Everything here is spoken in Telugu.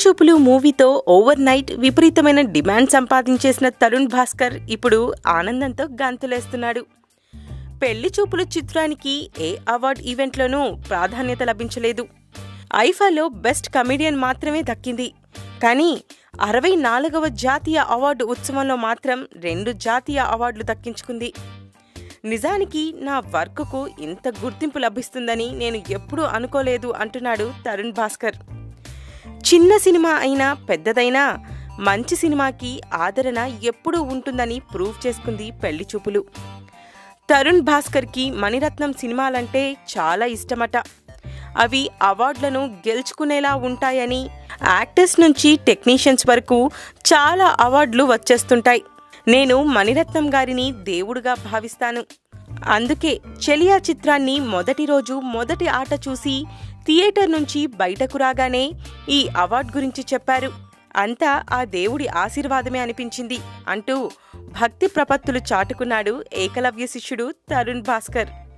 చూపులు మూవీతో ఓవర్ నైట్ విపరీతమైన డిమాండ్ సంపాదించేసిన తరుణ్ భాస్కర్ ఇప్పుడు ఆనందంతో గంతులేస్తున్నాడు పెళ్లి చూపులు చిత్రానికి ఏ అవార్డ్ ఈవెంట్లోనూ ప్రాధాన్యత లభించలేదు ఐఫాలో బెస్ట్ కమెడియన్ మాత్రమే దక్కింది కానీ అరవై నాలుగవ జాతీయ అవార్డు ఉత్సవంలో మాత్రం రెండు జాతీయ అవార్డులు దక్కించుకుంది నిజానికి నా వర్క్కు ఇంత గుర్తింపు లభిస్తుందని నేను ఎప్పుడూ అనుకోలేదు అంటున్నాడు తరుణ్ భాస్కర్ చిన్న సినిమా అయినా పెద్దదైనా మంచి సినిమాకి ఆదరణ ఎప్పుడూ ఉంటుందని ప్రూవ్ చేసుకుంది పెళ్లి చూపులు తరుణ్ భాస్కర్కి మణిరత్నం సినిమాలంటే చాలా ఇష్టమట అవి అవార్డులను గెలుచుకునేలా ఉంటాయని యాక్టర్స్ నుంచి టెక్నీషియన్స్ వరకు చాలా అవార్డులు వచ్చేస్తుంటాయి నేను మణిరత్నం గారిని దేవుడుగా భావిస్తాను అందుకే చెలియా చిత్రాన్ని మొదటి రోజు మొదటి ఆట చూసి థియేటర్ నుంచి బయటకు రాగానే ఈ అవార్డు గురించి చెప్పారు అంతా ఆ దేవుడి ఆశీర్వాదమే అనిపించింది అంటూ భక్తి ప్రపత్తులు చాటుకున్నాడు ఏకలవ్య శిష్యుడు తరుణ్ భాస్కర్